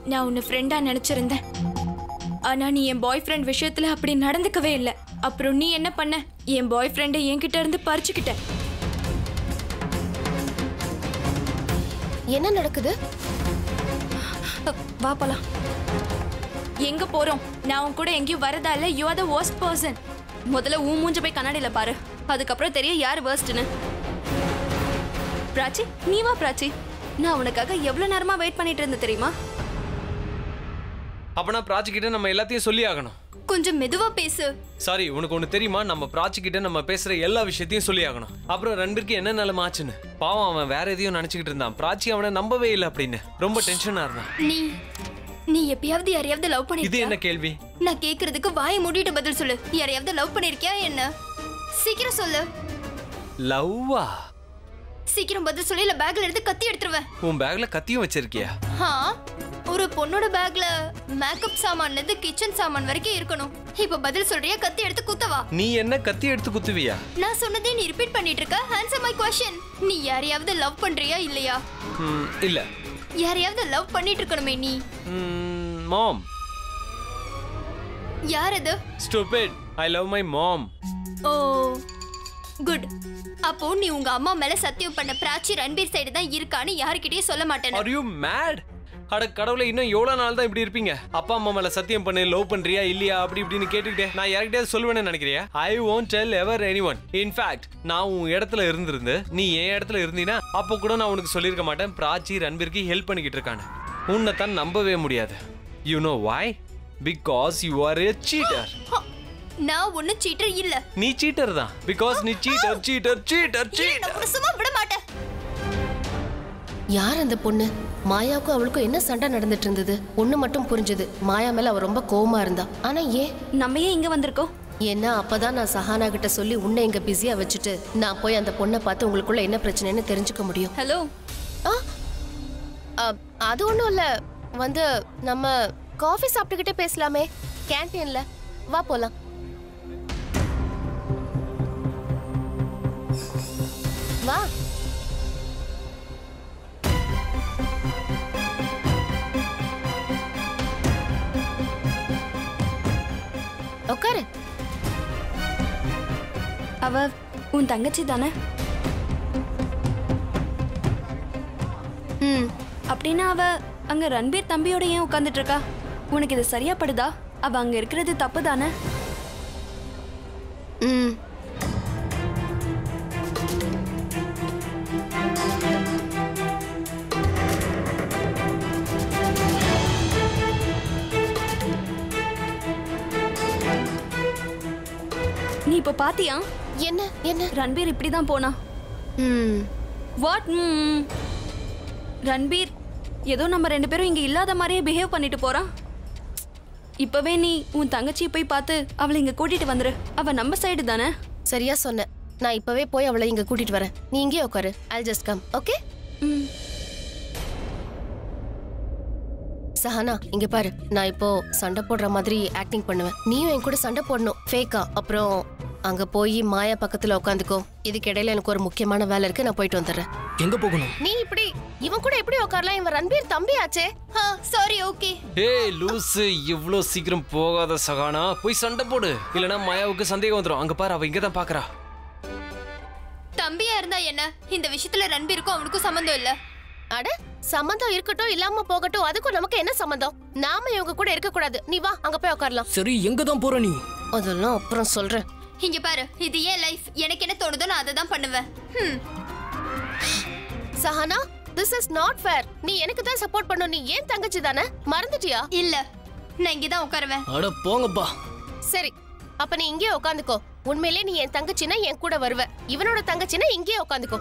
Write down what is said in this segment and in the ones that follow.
நான் உன்னை ஃப்ரெண்டா நினைச்சிருந்தேன் ஆனா நீ என் பாய் ஃப்ரெண்ட் விஷயத்துல அப்படி நடந்துக்கவே இல்லை அப்புறம் நீ என்ன பண்ண என் பாய் ஃப்ரெண்டை என்கிட்ட இருந்து பறிச்சுக்கிட்ட என்ன நடக்குது வா போலாம் எங்க போறோம் நான் உன் கூட எங்கேயும் வரதா இல்ல you are the worst person முதல்ல உன் மூஞ்ச போய் கண்ணாடியில பாரு அதுக்கப்புறம் தெரியும் யார் வேர்ஸ்ட்னு பிராச்சி நீ வா பிராச்சி நான் உனக்காக எவ்வளவு நேரமா வெயிட் பண்ணிட்டு இருந்தேன் தெரியுமா அப்பனா பிராச்சி கிட்ட நம்ம எல்லாத்தையும் சொல்லி ஆகணும் கொஞ்சம் மெதுவா பேசு சாரி உனக்கு ஒன்று தெரியுமா நம்ம பிராச்சி கிட்ட நம்ம பேசுற எல்லா விஷயத்தையும் சொல்லி ஆகணும் அப்புறம் ரன்பிற்கு என்ன நிலைமை ஆச்சுன்னு பாவம் அவன் வேற எதையும் நினைச்சுக்கிட்டு இருந்தான் பிராச்சி அவனை நம்பவே இல்லை அப்படின்னு ரொம்ப டென்ஷனா இருந்தான் நீ நீ எப்பயாவது யாரையாவது லவ் இது பண்ணிருக்கியா என்ன கேள்வி நான் கேக்குறதுக்கு வாயை மூடிட்டு பதில் சொல்லு யாரையாவது லவ் பண்ணிருக்கியா என்ன சீக்கிரம் சொல்லு லவ்வா சீக்கிரம் பதில் சொல்லு இல்ல பேக்ல எடுத்து கத்தி எடுத்துருவேன் உன் பேக்ல கத்தியும் வச்சிருக்கியா ஹா ஒரு பொண்ணோட பேக்ல மேக்கப் சாமான்ல இருந்து கிச்சன் சாமான் வரைக்கும் இருக்கணும் இப்ப பதில் சொல்றியா கத்தி எடுத்து குத்தவா நீ என்ன கத்தி எடுத்து குத்துவியா நான் சொன்னதே நீ ரிப்பீட் பண்ணிட்டு இருக்க ஆன்சர் மை கொஸ்டின் நீ யாரையாவது லவ் பண்றியா இல்லையா ம், இல்ல யாரையாவது லவ் பண்ணிட்டு இருக்கணுமே நீ மாம் யார் அது stupid I love my mom oh good அப்போ நீ உங்க அம்மா மேல சத்தியம் பண்ண பிராச்சி ரன்பீர் சைடு தான் இருக்கான்னு யாருக்கிட்டயும் சொல்ல மாட்டேன் ஆர் யூ மேட் அட கடவுளே இன்னும் எவ்வளவு நாள் தான் இப்படி இருப்பீங்க அப்பா அம்மா மேல சத்தியம் பண்ணு லவ் பண்றியா இல்லையா அப்படி இப்படின்னு கேட்டுக்கிட்டே நான் யார்கிட்டயாவது சொல்லுவேன்னு நினைக்கிறியா ஐ won't tell ever anyone in fact நான் உன் இடத்துல இருந்திருந்து நீ என் இடத்துல இருந்தீனா அப்போ கூட நான் உனக்கு சொல்லியிருக்க மாட்டேன் பிராச்சி ரன்பிற்கு ஹெல்ப் பண்ணிக்கிட்டு இருக்கானு உன்னை தான் நம்பவே முடியாது you know why because you are a cheater ஹ, நான் ஒன்னும் சீட்டர் இல்ல நீ சீட்டர் தான் பிகாஸ் நீ சீட்டர் சீட்டர் சீட்டர் இல்ல, சீட்டர் நான் உன்னை சும்மா விட மாட்டேன் யார் அந்த பொண்ணு மாயாவுக்கும் அவளுக்கும் என்ன சண்டை நடந்துட்டு இருந்தது ஒண்ணு மட்டும் புரிஞ்சது மாயா மேல அவ ரொம்ப கோவமா இருந்தா ஆனா ஏன் நம்ம ஏன் இங்க வந்திருக்கோம் ஏன்னா அப்பதான் நான் சஹானா கிட்ட சொல்லி உன்னை இங்க பிஸியா வச்சுட்டு நான் போய் அந்த பொண்ணை பார்த்து உங்களுக்குள்ள என்ன பிரச்சனைன்னு தெரிஞ்சுக்க முடியும் ஹலோ ஆ அ, அது ஒண்ணும் இல்ல வந்து நம்ம காஃபி சாப்பிட்டுக்கிட்டே பேசலாமே கேன்டீன்ல வா போலாம் வா உட்காரு அவ உன் தங்கச்சி தானே ம் அப்படின்னா அவ அங்க ரன்பீர் தம்பியோட ஏன் உட்கார்ந்துட்டு இருக்கா உனக்கு இது சரியா படுதா அவ அங்க இருக்கிறது தப்பு தானே ம் நீ இப்ப பாத்தியா என்ன என்ன ரன்பீர் இப்படிதான் போனா ம் வாட் ரன்பீர் ஏதோ நம்ம ரெண்டு பேரும் இங்க இல்லாத மாதிரியே பிஹேவ் பண்ணிட்டு போறான் இப்பவே நீ உன் தங்கச்சியை போய் பார்த்து அவளை இங்க கூட்டிட்டு வந்துரு அவ நம்ம சைடு தானே சரியா சொன்ன நான் இப்பவே போய் அவளை இங்க கூட்டிட்டு வரேன் நீ இங்கே உட்காரு ஐல் ஜஸ்ட் கம் ஓகே ம். சஹானா இங்க பாரு நான் இப்போ சண்டை போடுற மாதிரி ஆக்டிங் பண்ணுவேன் நீயும் என் கூட சண்டை போடணும் ஃபேக்கா அப்புறம் அங்க போய் மாயா பக்கத்துல உட்காந்துக்கோ இதுக்கு இடையில எனக்கு ஒரு முக்கியமான வேலை இருக்கு நான் போயிட்டு வந்துடுறேன் எங்க போகணும் நீ இப்படி இவன் கூட எப்படி உட்காரலாம் இவன் ரன்பீர் தம்பி ஆச்சே சாரி ஓகே ஏய் லூசு இவ்ளோ சீக்கிரம் போகாத சகானா போய் சண்டை போடு இல்லனா மாயாவுக்கு சந்தேகம் வந்துடும் அங்க பாரு அவ இங்க தான் பாக்குறா தம்பியா இருந்தா என்ன இந்த விஷயத்துல ரன்பீருக்கும் அவனுக்கும் சம்மந்தம் இல்ல அட சம்மந்தம் இருக்கட்டும் இல்லாம போகட்டும் அதுக்கும் நமக்கு என்ன சம்மந்தம் நாம இவங்க கூட இருக்க கூடாது நீ வா அங்க போய் உட்காரலாம் சரி எங்க தான் போற நீ அதெல்லாம் அப்புறம் சொல்றேன் இங்க பாரு இது ஏன் லைஃப் எனக்கு என்ன தோணுதோ நான் அதை தான் பண்ணுவேன் hmm. Sahana this is not fair நீ எனக்கு தான் சப்போர்ட் பண்ணும் நீ ஏன் தங்கச்சி தானே மறந்துட்டியா இல்ல நான் இங்க தான் உட்காருவேன் அட போங்கப்பா சரி அப்ப நீ இங்கே உட்காந்துக்கோ உண்மையிலே நீ என் தங்கச்சினா என் கூட வருவ இவனோட தங்கச்சினா இங்கே உட்காந்துக்கோ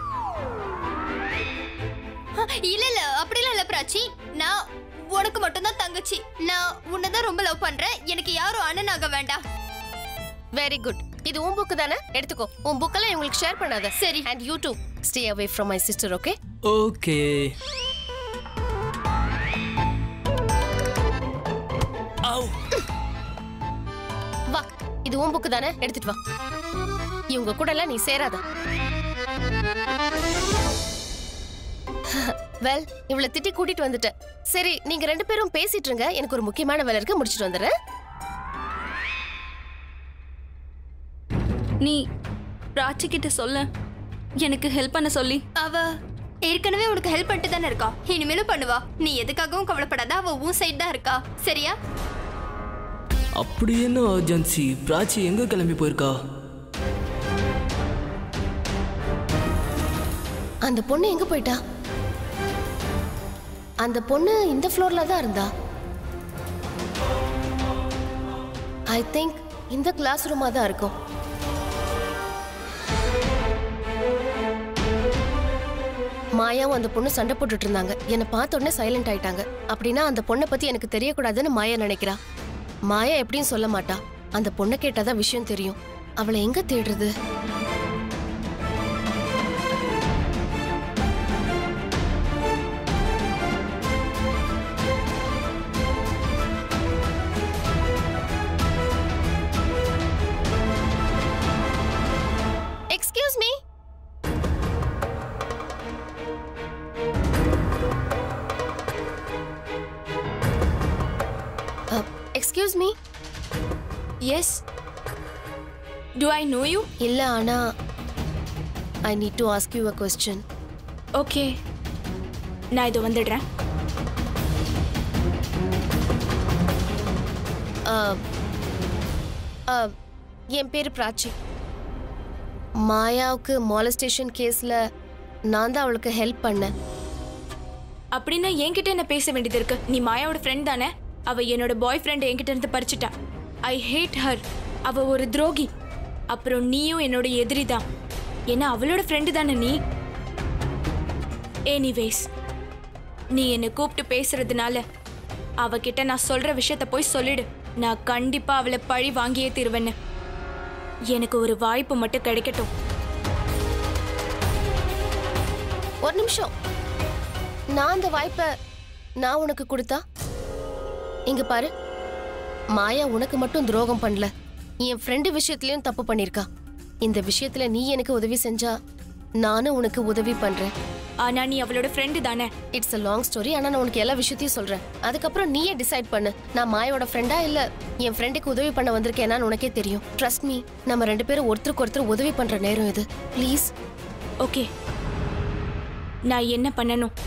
இல்ல இல்ல அப்படிலாம் இல்ல பிராச்சி நான் உனக்கு மட்டும் தான் தங்கச்சி நான் உன்னை தான் ரொம்ப லவ் பண்றேன் எனக்கு யாரும் அண்ணனாக வேண்டாம் வெரி குட் இது உன் புக்கு தானே எடுத்துக்கோ உன் புக்கெல்லாம் இவங்களுக்கு ஷேர் பண்ணாத சரி. And you too stay away from my sister okay okay வா இது உன் புக்கு தானே எடுத்துட்டு வா இவங்க கூட எல்லாம் நீ சேராத வெல் இவளை திட்டி கூட்டிட்டு வந்துட்டேன் சரி நீங்க ரெண்டு பேரும் பேசிட்டு இருங்க எனக்கு ஒரு முக்கியமான வேலை இருக்கு முடிச்சிட்டு வந்துடுறேன் நீ பிராச்சி கிட்ட சொல்ல எனக்கு ஹெல்ப் பண்ண சொல்லி அவ ஏற்கனவே உனக்கு ஹெல்ப் பண்ணிட்டு தானே இருக்கா இனிமேலும் பண்ணுவா நீ எதுக்காகவும் கவலைப்படாத அவ உன் சைடு தான் இருக்கா சரியா அப்படி என்ன அர்ஜென்சி பிராச்சி எங்க கிளம்பி போயிருக்கா அந்த பொண்ணு எங்க போயிட்டா அந்த பொண்ணு இந்த ஃப்ளோர்ல தான் இருந்தா ஐ திங்க் இந்த கிளாஸ் ரூமா தான் இருக்கும் மாயாவும் அந்த பொண்ணு சண்டை போட்டுட்டு இருந்தாங்க என்னை பார்த்த உடனே சைலண்ட் ஆயிட்டாங்க அப்படின்னா அந்த பொண்ணை பத்தி எனக்கு தெரியக்கூடாதுன்னு மாயா நினைக்கிறா மாயா எப்படியும் சொல்ல மாட்டா அந்த பொண்ணை கேட்டாதான் விஷயம் தெரியும் அவளை எங்க தேடுறது excuse me excuse me yes do I know you இல்ல ஆனா I need to ask you a question okay நான் இது வந்துடுறேன் என் பேரு பிராச்சி மாயாவுக்கு மாலஸ்டேஷன் கேஸ்ல நான் தான் அவளுக்கு ஹெல்ப் பண்ணேன் அப்படின்னா என்கிட்ட என்ன பேச வேண்டியது இருக்கு நீ மாயாவோட ஃப்ரெண்ட் தானே அவ என்னோட பாய் ஃப்ரெண்ட் என்கிட்ட இருந்து பறிச்சுட்டா ஐ ஹேட் ஹர் அவ ஒரு துரோகி அப்புறம் நீயும் என்னோட எதிரி தான் ஏன்னா அவளோட ஃப்ரெண்டு தானே நீ எனிவேஸ் நீ என்னை கூப்பிட்டு பேசுறதுனால அவகிட்ட நான் சொல்ற விஷயத்த போய் சொல்லிடு நான் கண்டிப்பா அவளை பழி வாங்கியே தீருவேன்னு எனக்கு ஒரு வாய்ப்பு மட்டும் கிடைக்கட்டும் ஒரு நிமிஷம் நான் அந்த வாய்ப்பை நான் உனக்கு கொடுத்தா இங்க பாரு மாயா உனக்கு மட்டும் துரோகம் பண்ணல என் ஃப்ரெண்டு விஷயத்துலயும் தப்பு பண்ணிருக்கா இந்த விஷயத்துல நீ எனக்கு உதவி செஞ்சா நானும் உனக்கு உதவி பண்றேன் ஆனா நீ அவளோட ஃப்ரெண்டு தானே இட்ஸ் a லாங் ஸ்டோரி ஆனா நான் உனக்கு எல்லா விஷயத்தையும் சொல்றேன் அதுக்கப்புறம் நீயே டிசைட் பண்ணு நான் மாயோட ஃப்ரெண்டா இல்ல என் ஃப்ரெண்டுக்கு உதவி பண்ண வந்திருக்கேனான்னு உனக்கே தெரியும் ட்ரஸ்ட் மீ நம்ம ரெண்டு பேரும் ஒருத்தருக்கு ஒருத்தர் உதவி பண்ற நேரம் இது ப்ளீஸ் ஓகே நான் என்ன பண்ணணும்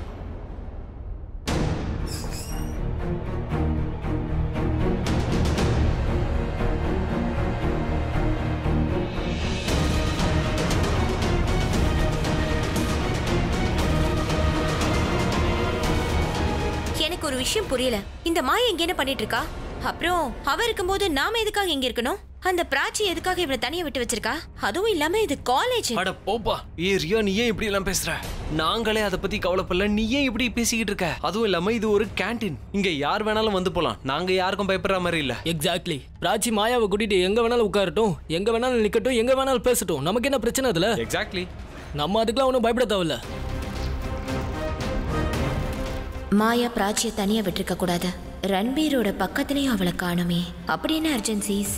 எனக்கு ஒரு விஷயம் புரியல இந்த மாயா இங்க என்ன பண்ணிட்டு இருக்கா அப்புறம் அவ இருக்கும்போது நாம எதுக்காக இங்க இருக்கணும் அந்த பிராச்சி எதுக்காக இவளை தனியா விட்டு வச்சிருக்கா அதுவும் இல்லாம இது காலேஜ் அட போப்பா ஏ ரியா நீ ஏன் இப்படி எல்லாம் பேசுற நாங்களே அதை பத்தி கவலைப்படல நீ ஏன் இப்படி பேசிக்கிட்டு இருக்க அதுவும் இல்லாம இது ஒரு கேண்டீன் இங்க யார் வேணாலும் வந்து போலாம் நாங்க யாருக்கும் பயப்படுற மாதிரி இல்ல எக்ஸாக்ட்லி பிராச்சி மாயாவை கூட்டிட்டு எங்க வேணாலும் உட்காரட்டும் எங்க வேணாலும் நிக்கட்டும் எங்க வேணாலும் பேசட்டும் நமக்கு என்ன பிரச்சனை அதுல எக்ஸாக்ட்லி நம்ம அதுக்கெல்லாம் ஒன்றும் பயப்பட தேவையில்ல மாயா பிராச்சிய தனியா விட்டுருக்க கூடாது ரன்பீரோட பக்கத்துலயும் அவளை காணுமே அப்படி என்ன அர்ஜென்சிஸ்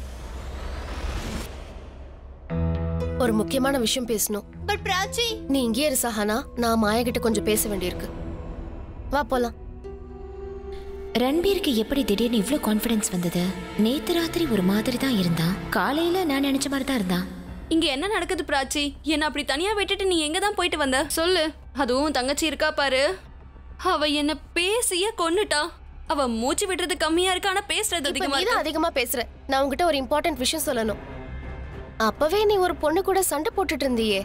ஒரு முக்கியமான விஷயம் பேசணும் பட் பிராச்சி நீ இங்கே இரு சஹானா நான் மாயா கிட்ட கொஞ்சம் பேச வேண்டியிருக்கு வா போலாம் ரன்பீருக்கு எப்படி திடீர்னு இவ்ளோ கான்ஃபிடன்ஸ் வந்தது நேத்து ராத்திரி ஒரு மாதிரி தான் இருந்தான் காலையில நான் நினைச்ச மாதிரி தான் இருந்தான் இங்க என்ன நடக்குது பிராச்சி என்ன அப்படி தனியா விட்டுட்டு நீ எங்க தான் போயிட்டு வந்த சொல்லு அதுவும் தங்கச்சி இருக்கா பாரு அவ என்ன பேசிய கொன்னுட்டா அவ மூச்சு விடுறது கம்மியா இருக்கு ஆனா பேசுறது இப்ப அதிகமா நீ இருக்கு தான் அதிகமா பேசுற நான் உன்கிட்ட ஒரு இம்பார்ட்டன்ட் விஷயம் சொல்லணும் அப்பவே நீ ஒரு பொண்ணு கூட சண்டை போட்டுட்டு இருந்தியே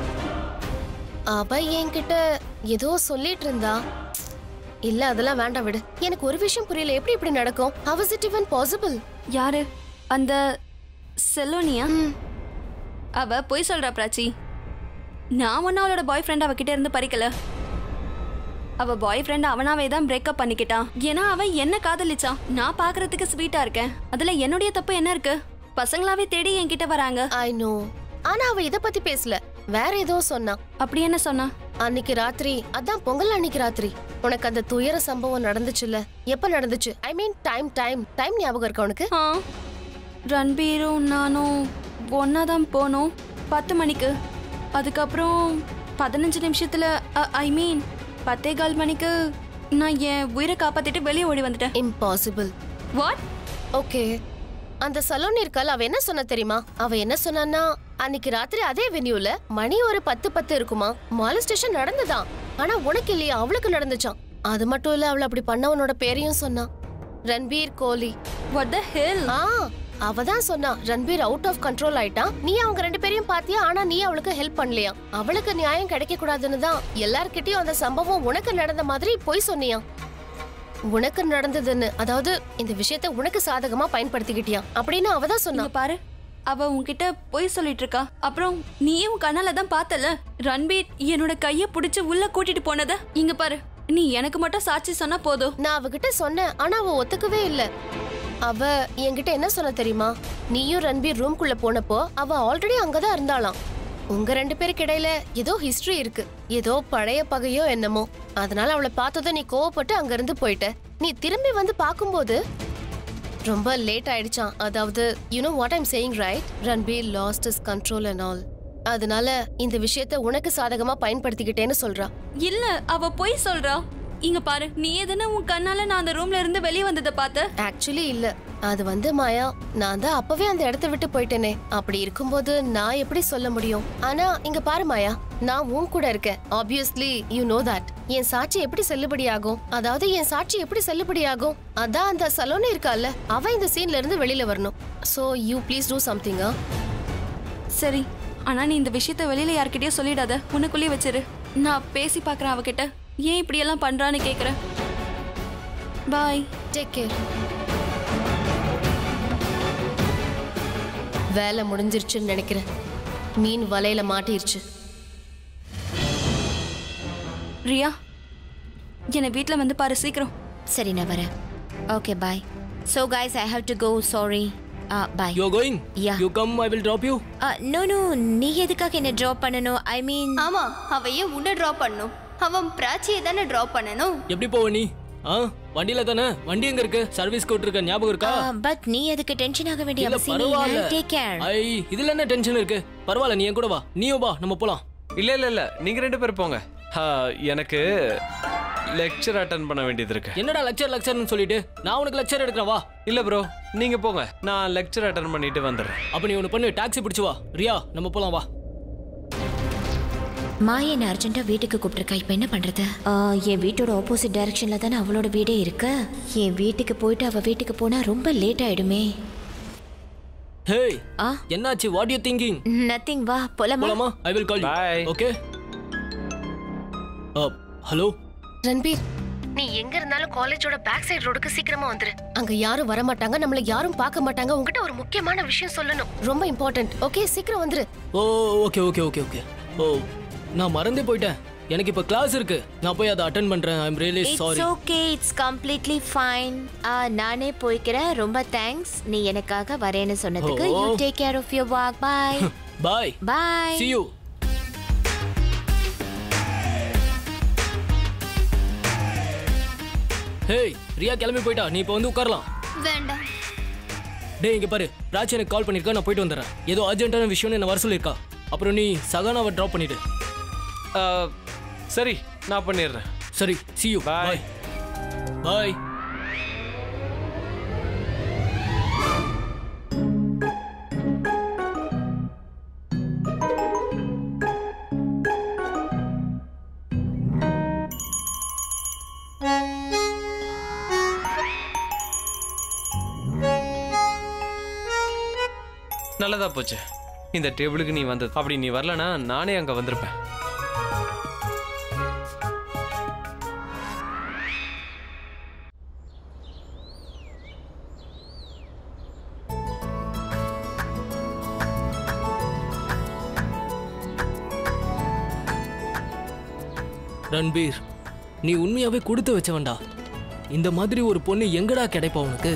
அவ என்கிட்ட ஏதோ சொல்லிட்டு இருந்தா இல்ல அதெல்லாம் வேண்டாம் விடு எனக்கு ஒரு விஷயம் புரியல எப்படி இப்படி நடக்கும் how is it even possible யாரு அந்த செலோனியா அவ பொய் சொல்றா பிராச்சி நான் ஒன்னும் அவளோட பாய் ஃப்ரெண்ட் அவகிட்ட இருந்து பறிக்கல அவ பாய் ஃப்ரெண்ட் அவனாவே தான் பிரேக்கப் பண்ணிக்கிட்டான் ஏன்னா அவன் என்ன காதலிச்சான் நான் பாக்குறதுக்கு ஸ்வீட்டா இருக்கேன் அதுல என்னுடைய தப்பு என்ன இருக்கு பசங்களாவே தேடி என்கிட்ட வராங்க ஐ நோ ஆனா அவ இத பத்தி பேசல வேற ஏதோ சொன்னா அப்படி என்ன சொன்னா அன்னைக்கு ராத்திரி அதான் பொங்கல் அன்னைக்கு ராத்திரி உனக்கு அந்த துயர சம்பவம் நடந்துச்சுல்ல எப்ப நடந்துச்சு I mean time time time ஞாபகம் இருக்கா உனக்கு ஆ ரன்பீரும் நானும் ஒன்னா தான் போனோம் பத்து மணிக்கு அதுக்கப்புறம் பதினஞ்சு நிமிஷத்துல ஐ மீன் பத்தே கால் மணிக்கு நான் என் உயிரை காப்பாத்திட்டு வெளியே ஓடி வந்துட்டேன் இம்பாசிபிள் வாட் ஓகே அந்த சலூன் இருக்கால அவ என்ன சொன்னா தெரியுமா அவ என்ன சொன்னான்னா அன்னைக்கு ராத்திரி அதே வென்யூல மணி ஒரு பத்து பத்து இருக்குமா மாலஸ்டேஷன் நடந்துதான் ஆனா உனக்கு இல்லையா அவளுக்கு நடந்துச்சாம் அது மட்டும் இல்ல அவள அப்படி பண்ணவனோட பேரையும் சொன்னா ரன்பீர் கோலி வாட் த ஹெல் ஆ அவ தான் சொன்னா ரன்பீர் அவுட் ஆஃப் கண்ட்ரோல் ஆயிட்டான் நீ அவங்க ரெண்டு பேரையும் பாத்தியா ஆனா நீ அவளுக்கு ஹெல்ப் பண்ணலையா அவளுக்கு நியாயம் கிடைக்க கூடாதுன்னு தான் எல்லார்கிட்டயும் அந்த சம்பவம் உனக்கு நடந்த மாதிரி பொய் சொன்னியா உனக்கு நடந்ததுன்னு அதாவது இந்த விஷயத்த உனக்கு சாதகமா பயன்படுத்திக்கிட்டியா அப்படின்னு அவ தான் சொன்னா இங்க பாரு அவ உன்கிட்ட பொய் சொல்லிட்டு இருக்கா அப்புறம் நீயும் கண்ணால தான் பார்த்தல ரன்பீர் என்னோட கைய புடிச்சு உள்ள கூட்டிட்டு போனத இங்க பாரு நீ எனக்கு மட்டும் சாட்சி சொன்னா போதும் நான் அவகிட்ட சொன்னேன் ஆனா அவ ஒத்துக்கவே இல்ல அவ என்கிட்ட என்ன சொன்ன தெரியுமா நீயும் ரன்பீர் ரூம்குள்ள போனப்போ அவ ஆல்ரெடி அங்கதான் இருந்தாளாம் உங்க ரெண்டு பேருக்கு இடையில ஏதோ ஹிஸ்டரி இருக்கு ஏதோ பழைய பகையோ என்னமோ அதனால அவளை பார்த்ததும் நீ கோவப்பட்டு அங்க இருந்து போயிட்ட நீ திரும்பி வந்து பாக்கும்போது ரொம்ப லேட் ஆயிடுச்சான் அதாவது you know what I'm saying right Ranbir lost his control and all அதனால இந்த விஷயத்த உனக்கு சாதகமா பயன்படுத்திக்கிட்டேன்னு சொல்றா இல்ல அவ பொய் சொல்றா இங்க பாரு நீ எதுன்னு உன் கண்ணால நான் அந்த ரூம்ல இருந்து வெளியே வந்ததை பார்த்த ஆக்சுவலி இல்ல அது வந்து மாயா நான் தான் அப்பவே அந்த இடத்த விட்டு போயிட்டேனே அப்படி இருக்கும்போது நான் எப்படி சொல்ல முடியும் ஆனா இங்க பாரு மாயா நான் உன் கூட இருக்கேன் ஆப்வியஸ்லி யூ நோ தட் என் சாட்சி எப்படி செல்லுபடியாகும் அதாவது என் சாட்சி எப்படி செல்லுபடியாகும் அதான் அந்த சலோனே இருக்கால அவ இந்த சீன்ல இருந்து வெளியில வரணும் so you please do something சரி ஆனா நீ இந்த விஷயத்த வெளியில யார்கிட்டயும் சொல்லிடாத உனக்குள்ளேயே வச்சிரு நான் பேசி பார்க்கறேன் அவகிட்ட ஏன் இப்படி எல்லாம் பண்றான்னு கேக்குறேன் பாய் டேக் கேர் வேலை முடிஞ்சிருச்சுன்னு நினைக்கிறேன் மீன் வலையில மாட்டிருச்சு ரியா என்னை வீட்ல வந்து பாரு சீக்கிரம் சரி நான் வரேன் okay bye so guys I have to go sorry bye you going Yeah. You come I will drop you no no நீ எதுக்காக என்ன ட்ராப் பண்ணணும் ஐ மீன் ஆமா அவ ஏன் உன்னை ட்ராப் பண்ணும் அவன் பிராச்சியை தானே ட்ராப் பண்ணணும் எப்படி போவ நீ ஆ வண்டியில தானே வண்டி எங்க இருக்கு சர்வீஸ் கோட் இருக்க ஞாபகம் இருக்கா பட் நீ அதுக்கு டென்ஷன் ஆக வேண்டிய இல்ல அவசியம் பரவாயில்ல இல்லை டேக் கேர் ஐ இதுல என்ன டென்ஷன் இருக்கு பரவாயில்ல நீ என் கூட வா நீயும் வா நம்ம போலாம் இல்ல இல்ல இல்ல நீங்க ரெண்டு பேரும் போங்க ஆ, எனக்கு லெக்சர் அட்டன் பண்ண வேண்டியது இருக்கு என்னடா லெக்சர் லெக்சர்னு சொல்லிட்டு நான் உனக்கு லெக்சர் எடுக்கிறேன் வா இல்ல ப்ரோ நீங்க போங்க நான் லெக்சர் அட்டன் பண்ணிட்டு வந்துடுறேன் அப்ப நீ ஒன்று பண்ணு டாக்ஸி பிடிச்சு வா ரியா நம்ம போலாம் வா மாயா என்ன அர்ஜென்ட்டா வீட்டுக்கு கூப்பிட்டுருக்கா இப்போ என்ன பண்றது ஆ, என் வீட்டோட ஆப்போசிட் டைரக்ஷன்ல தானே அவளோட வீடே இருக்கு என் வீட்டுக்கு போயிட்டு அவ வீட்டுக்கு போனா ரொம்ப லேட் ஆயிடுமே ஹேய் ஆ என்னாச்சு வாட் யூ திங்கிங் நத்திங் வா போலாமா போலாமா I will call you Bye. Okay hello Ranbir நீ எங்க இருந்தாலும் காலேஜோட பேக் சைடு ரோடுக்கு சீக்கிரமா வந்துரு அங்க யாரும் வர மாட்டாங்க நம்மள யாரும் பார்க்க மாட்டாங்க உங்ககிட்ட ஒரு முக்கியமான விஷயம் சொல்லணும் ரொம்ப இம்பார்ட்டன்ட் ஓகே சீக்கிரம் வந்துரு oh okay okay okay okay oh நான் மறந்தே போயிட்டேன் எனக்கு இப்போ கிளாஸ் இருக்கு நான் போய் அதை அட்டன் பண்றேன் I am really it's sorry okay it's completely fine நானே போய்க்கிறேன் ரொம்ப தேங்க்ஸ் நீ எனக்காக வரேன்னு சொன்னதுக்கு oh. You take care of your walk bye bye bye see you hey Riya கிளம்பி போயிட்டா நீ இப்போ வந்து உட்காரலாம் வேண்டாம் டேய் இங்க பாரு ராஜ் எனக்கு கால் பண்ணிருக்கா நான் போயிட்டு வந்துடுறேன் ஏதோ அர்ஜென்ட்டான விஷயம்னு என்ன வர சொல்லியிருக்கா அப்புறம் நீ சகானாவை ட்ராப் பண்ணிடு ஆ, சரி நான் பண்ணிடுறேன் சரி see you Bye. பாய் பாய் நல்லதா போச்சு இந்த டேபிளுக்கு நீ வந்தது அப்படி நீ வரலனா நானே அங்க வந்திருப்பேன் ரன்பீர் நீ உண்மையாவே கொடுத்து வச்சவன்டா இந்த மாதிரி ஒரு பொண்ணு எங்கடா கிடைப்பா உனக்கு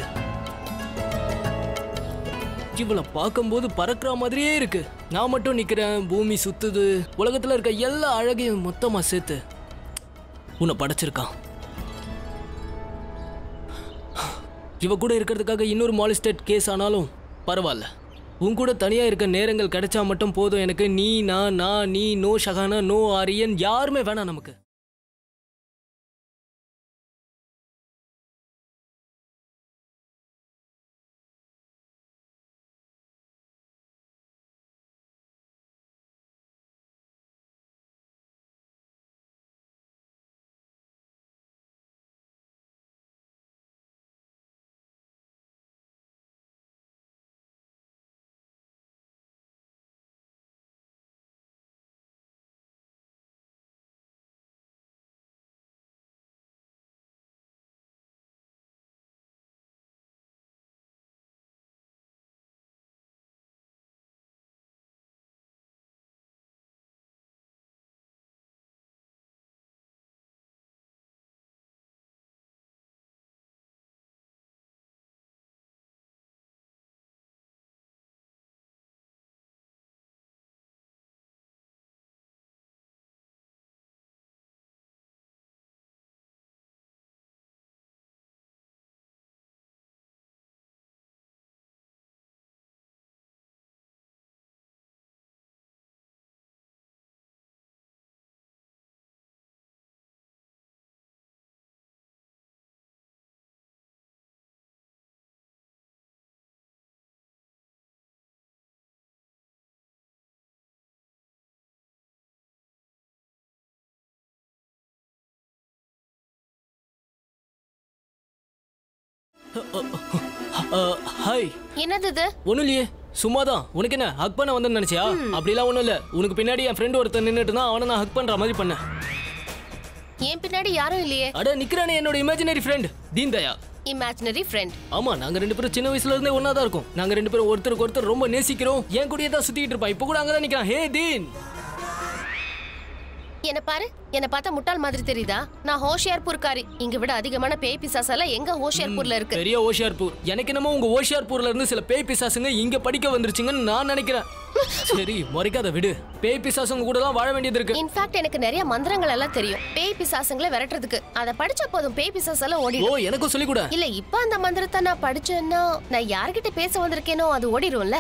இவளை பார்க்கும்போது பறக்கிற மாதிரியே இருக்கு நான் மட்டும் நிக்கிறேன் பூமி சுத்துது உலகத்துல இருக்க எல்லா அழகையும் மொத்தமா சேர்த்து உன்னை படைச்சிருக்கான் இவ கூட இருக்கிறதுக்காக இன்னொரு மாலிஸ்டேட் கேஸ் ஆனாலும் பரவாயில்ல உன் கூட தனியா இருக்க நேரங்கள் கிடைச்சா மட்டும் போதும் எனக்கு நீ நான் நான் நீ நோ ஷகானா நோ ஆரியன் யாருமே வேணாம் நமக்கு ஹாய் என்னது இது ஒன்றும் இல்லையே சும்மா தான் உனக்கு என்ன ஹக் பண்ண வந்தேன்னு நினைச்சியா அப்படிலாம் ஒன்றும் இல்லை உனக்கு பின்னாடி என் ஃப்ரெண்ட் ஒருத்தன் நின்றுட்டு தான் அவனை நான் ஹக் பண்ற மாதிரி பண்ணேன் என் பின்னாடி யாரும் இல்லையே அட நிக்கிறானே என்னோட imaginary friend Deen Daya imaginary friend ஆமா நாங்க ரெண்டு பேரும் சின்ன வயசுல இருந்தே ஒண்ணா தான் இருக்கோம் நாங்க ரெண்டு பேரும் ஒருத்தருக்கு ஒருத்தர் ரொம்ப நேசிக்கிறோம் என் கூடயே தான் சுத்திட்டு இருப்பான் இப்போ கூட அங்கதான் நிக்கிறான் ஹே தீன் என்ன பாரு என்ன பார்த்தா முட்டாள் மாதிரி தெரியுதா நான் ஹோஷியார்பூர்காரி இங்க விட அதிகமான பேய் பிசாசெல்லாம் எங்க ஹோஷியார்பூர்ல இருக்கு பெரிய ஓஷியார்பூர் எனக்கு என்னமோ உங்க ஓஷியார்பூர்ல இருந்து சில பேய் பிசாசுங்க இங்க படிக்க வந்துருச்சுங்கன்னு நான் நினைக்கிறேன் சரி முறைக்காத விடு பேய் பிசாசுங்க கூட தான் வாழ வேண்டியது இருக்கு இன்ஃபேக்ட் எனக்கு நிறைய மந்திரங்கள் எல்லாம் தெரியும் பேய் பிசாசுங்களை விரட்டுறதுக்கு அத படிச்ச போதும் பேய் பிசாசு எல்லாம் ஓ ஓடிடும் எனக்கும் சொல்லிக் கூட இல்ல இப்ப அந்த மந்திரத்தை நான் படிச்சேன்னா நான் யார்கிட்ட பேச வந்திருக்கேனோ அது ஓடிடும்ல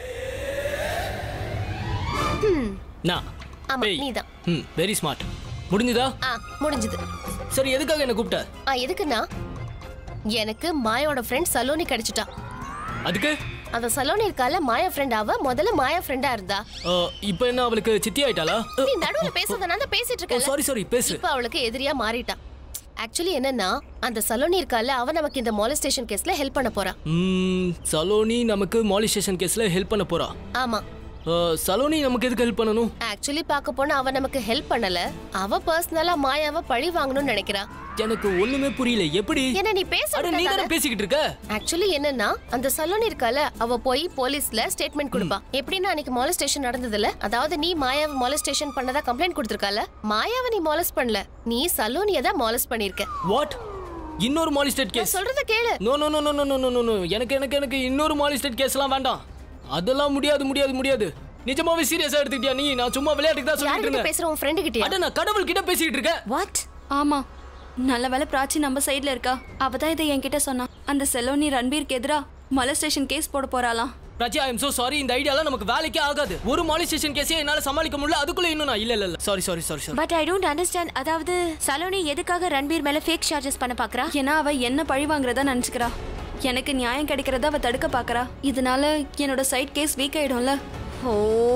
ஹம், நான் ஆமா பேய் நீதான் ம் வெரி ஸ்மார்ட் முடிஞ்சுதா ஆ முடிஞ்சது சரி எதுக்காக என்ன கூப்பிட்ட ஆ எதுக்குன்னா எனக்கு மாயோட ஃப்ரெண்ட் சலோனி கிடைச்சிட்டா அதுக்கு அந்த சலோனி இருக்கால மாயா ஃப்ரெண்ட் அவ முதல்ல மாயா ஃப்ரெண்டா இருந்தா அஹ், இப்போ என்ன அவளுக்கு சித்தி ஆயிட்டாளா நீ நடுவுல பேசாத நான் தான் பேசிட்டு ஓ இருக்கேன் சாரி சாரி பேசு இப்ப அவளுக்கு எதிரியா மாறிட்டா ஆக்சுவலி என்னன்னா அந்த சலோனி இருக்கால அவ நமக்கு இந்த மாலஸ்டேஷன் கேஸ்ல ஹெல்ப் பண்ண போறா ம் சலோனி நமக்கு மாலிஸ்டேஷன் கேஸ்ல ஹெல்ப் பண்ண போறா ஆமா அஹ், சலோனி நமக்கு எதுக்கு ஹெல்ப் பண்ணணும் ஆக்சுவலி பார்க்க போனா அவ நமக்கு ஹெல்ப் பண்ணல அவ பர்சனலா மாயாவை பழி வாங்கணும்னு நினைக்கிறா எனக்கு ஒண்ணுமே புரியல எப்படி என்ன நீ அட பேச நீ தானே பேசிக்கிட்டு இருக்க ஆக்சுவலி என்னன்னா அந்த சலோன் இருக்கால அவ போய் போலீஸ்ல ஸ்டேட்மெண்ட் கொடுப்பா எப்படின்னா அன்னைக்கு மாலஸ்டேஷன் நடந்ததுல அதாவது நீ மாயாவை மாலஸ்டேஷன் பண்ணதா கம்ப்ளைண்ட் கொடுத்திருக்கால மாயாவை நீ மாலஸ் பண்ணல நீ சலோனிய தான் மாலஸ் பண்ணிருக்க வாட் இன்னொரு மாலிஸ்டேட் நான் கேஸ் சொல்றத கேளு no no no no no no no no எனக்கு எனக்கு எனக்கு இன்னொரு மாலிஸ்டேட் கேஸ்லாம் வேண்டாம் அதெல்லாம் முடியாது முடியாது முடியாது நிஜமாவே சீரியஸா எடுத்துக்கிட்டியா நீ நான் சும்மா விளையாட்டுக்கு தான் சொல்லிட்டு யார்கிட்ட இருந்தேன் பேசுற உன் ஃப்ரெண்டு கிட்டயா அட நான் கடவுள் கிட்ட பேசிக்கிட்டு இருக்கேன் வாட் ஆமா நல்ல வேலை பிராச்சி நம்ம சைடுல இருக்கா அவ தான் இதை என்கிட்ட சொன்னா அந்த செலோனி ரன்பீருக்கு எதிரா மலஸ்டேஷன் கேஸ் போட போறாளாம் Raji I am so sorry இந்த ஐடியாலாம் நமக்கு வேலைக்கே ஆகாது ஒரு மாலிஸ்டேஷன் கேஸே என்னால சமாளிக்க முடியல அதுக்குள்ள இன்னும் நான் இல்ல இல்ல இல்ல sorry sorry sorry sorry but I don't understand அதாவது சலோனி எதுக்காக ரன்பீர் மேல ஃபேக் சார்ஜஸ் பண்ண பாக்குறா ஏன்னா அவ என்ன பழி வாங்குறதா நினைச்சுக்கிறா எனக்கு நியாயம் கிடைக்கிறத அவ தடுக்க பாக்குறா இதனால என்னோட சைட் கேஸ் வீக் ஆயிடும்ல ஓ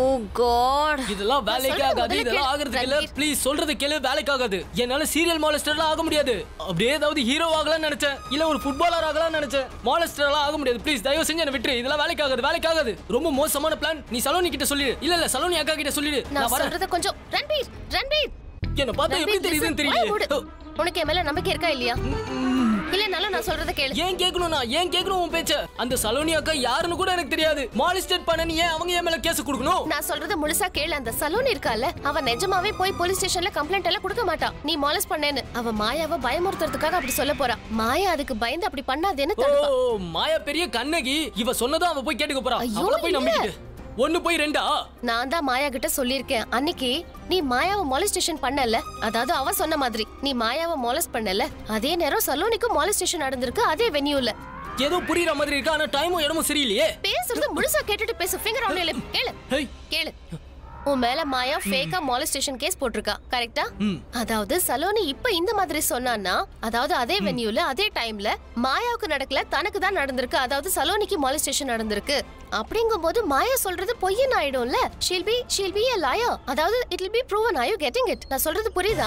காட் இதெல்லாம் வேலைக்கு சொல்றது ஆகாது முதல்ல இதெல்லாம் கேளு, ஆகிறதுக்கு இல்ல ரன்வீர். ப்ளீஸ் சொல்றது கேளு வேலைக்கு ஆகாது என்னால சீரியல் மாலஸ்டர்லாம் ஆக முடியாது அப்படியே ஏதாவது ஹீரோ ஆகலாம்னு நினைச்சேன் இல்ல ஒரு ஃபுட்பாலர் ஆகலாம்னு நினைச்சேன் மாலஸ்டர்லாம் ஆக முடியாது ப்ளீஸ் தயவு செஞ்சு என்ன விட்டுரு இதெல்லாம் வேலைக்கு ஆகாது வேலைக்கு ஆகாது ரொம்ப மோசமான பிளான் நீ சலோனி கிட்ட சொல்லிடு இல்ல இல்ல சலோனி அக்கா கிட்ட சொல்லிடு நான் நான் வரேன் சொல்றத கொஞ்சம் ரன்பீர் ரன்பீர் என்ன பார்த்தா எப்படி ரன்பீர், தெரியுதுன்னு listen, வாயை மூடு. தெரியல உனக்கு என் மேல நம்பிக்கை இருக்கா இல்லையா இல்லனாலும் நான் சொல்றத கேளு ஏன் கேட்கணும் நான் ஏன் கேட்கணும் உன் பேச்ச அந்த சலோனி அக்கா யாருன்னு கூட எனக்கு தெரியாது மாலிஸ்டேட் பண்ண நீ ஏன் அவங்க என் மேல கேஸ் கொடுக்கணும் நான் சொல்றத முழுசா கேளு அந்த சலூன் இருக்கால அவ நிஜமாவே போய் போலீஸ் ஸ்டேஷன்ல கம்ப்ளைண்ட் எல்லாம் கொடுக்க மாட்டா நீ மாலஸ் பண்ணேன்னு அவ மாயாவை பயமுறுத்துறதுக்காக அப்படி சொல்ல போறா மாயா அதுக்கு பயந்து அப்படி பண்ணாதேன்னு ஓ தடுப்பா மாயா பெரிய கண்ணகி இவ சொன்னதும் அவ போய் கேட்டுக்க போறா ஐயோ, அவள போய் இல்ல. நம்பிக்கிட்டு ஒண்ணு போய் ரெண்டா நான் தான் மாயா கிட்ட சொல்லியிருக்கேன் அன்னைக்கு நீ மாயாவை மாலஸ்டேஷன் பண்ணல அதாவது அவ சொன்ன மாதிரி நீ மாயாவை மாலஸ் பண்ணல அதே நேரம் சலூனிக்கும் மாலஸ்டேஷன் நடந்திருக்கு அதே வென்யூல ஏதோ புரியுற மாதிரி இருக்கு ஆனா டைமும் இடமும் சரியில்லையே பேசுறது முழுசா கேட்டுட்டு பேசு ஃபிங்கர் ஆன் லிப் கேளு ஹேய் கேளு உன் மேல மாயா ஃபேக்கா மாலஸ்டேஷன் கேஸ் போட்டிருக்கா கரெக்டா ம். அதாவது சலோனி இப்ப இந்த மாதிரி சொன்னான்னா அதாவது அதே வென்யூல அதே டைம்ல மாயாவுக்கு நடக்கல தனக்கு தான் நடந்திருக்கு அதாவது சலோனிக்கு மாலஸ்டேஷன் நடந்திருக்கு அப்படிங்கும்போது மாயா சொல்றது பொய்யன் ஆயிடும்ல she'll be she'll be a liar அதாவது it will be proven are you getting it நான் சொல்றது புரியுதா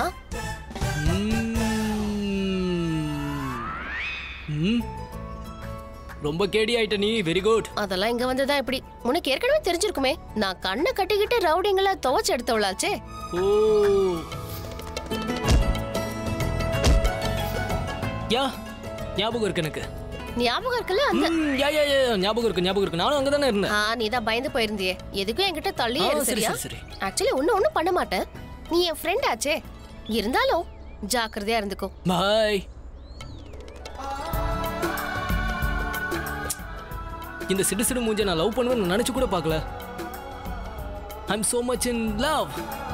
ம். ரொம்ப கேடி ஆயிட்ட நீ வெரி குட் அதெல்லாம் இங்க வந்துதான் இப்படி உனக்கு ஏற்கனவே தெரிஞ்சிருக்குமே நான் கண்ணை கட்டிக்கிட்டு ரவுடிங்கள துவச்சு எடுத்தவளாச்சே ஓ யா ஞாபகம் இருக்கு எனக்கு ஞாபகம் இருக்குல்ல அந்த ம், யா யா யா ஞாபகம் இருக்கு ஞாபகம் இருக்கு நானும் அங்க தானே இருந்தேன் ஆ நீ தான் பயந்து போயிருந்தியே எதுக்கும் என்கிட்ட தள்ளியே ஆ, இரு, சரி, சரியா சரி, சரி. ஆக்சுவலி ஒன்னும் ஒன்றும் பண்ண மாட்டேன் நீ என் ஃப்ரெண்ட் ஆச்சே இருந்தாலும் ஜாக்கிரதையா இருந்துக்கோ பாய் இந்த சிடு சிடு மூஞ்ச நான் லவ் பண்ணுவேன்னு நினைச்சு கூட பார்க்கல I am so much in love